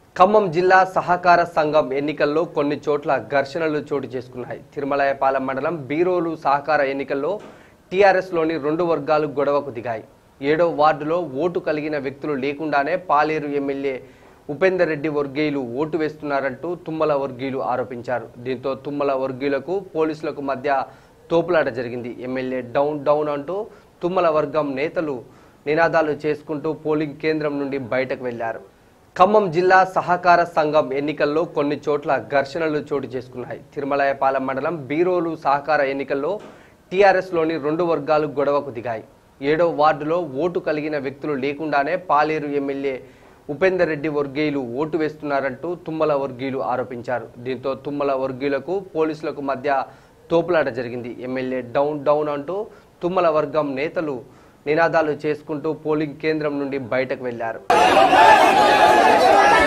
ఖమ్మం జిల్లా సహకార సంఘం ఎన్నికల్లో కొన్ని చోట్ల ఘర్షణలు చోటు చేసుకున్నాయి తిరుమలాయపాలెం మండలం బీరోలు సహకార ఎన్నికల్లో టీఆర్ఎస్లోని రెండు వర్గాలు గొడవకు దిగాయి ఏడో వార్డులో ఓటు కలిగిన వ్యక్తులు లేకుండానే పాలేరు ఎమ్మెల్యే ఉపేందర్ రెడ్డి వర్గీయులు ఓటు వేస్తున్నారంటూ తుమ్మల వర్గీయులు ఆరోపించారు దీంతో తుమ్మల వర్గీయులకు పోలీసులకు మధ్య తోపులాట జరిగింది ఎమ్మెల్యే డౌన్ డౌన్ అంటూ తుమ్మల వర్గం నేతలు నినాదాలు చేసుకుంటూ పోలింగ్ కేంద్రం నుండి బయటకు వెళ్లారు ఖమ్మం జిల్లా సహకార సంఘం ఎన్నికల్లో కొన్ని చోట్ల ఘర్షణలు చోటు చేసుకున్నాయి తిరుమలాయపాలెం మండలం బీరోలు సహకార ఎన్నికల్లో టీఆర్ఎస్లోని రెండు వర్గాలు గొడవకు దిగాయి ఏడో వార్డులో ఓటు కలిగిన వ్యక్తులు లేకుండానే పాలేరు ఎమ్మెల్యే ఉపేందర్ రెడ్డి వర్గీయులు ఓటు వేస్తున్నారంటూ తుమ్మల వర్గీయులు ఆరోపించారు దీంతో తుమ్మల వర్గీయులకు పోలీసులకు మధ్య తోపులాట జరిగింది ఎమ్మెల్యే డౌన్ డౌన్ అంటూ తుమ్మల వర్గం నేతలు నినాదాలు చేసుకుంటూ పోలింగ్ కేంద్రం నుండి బయటకు వెళ్లారు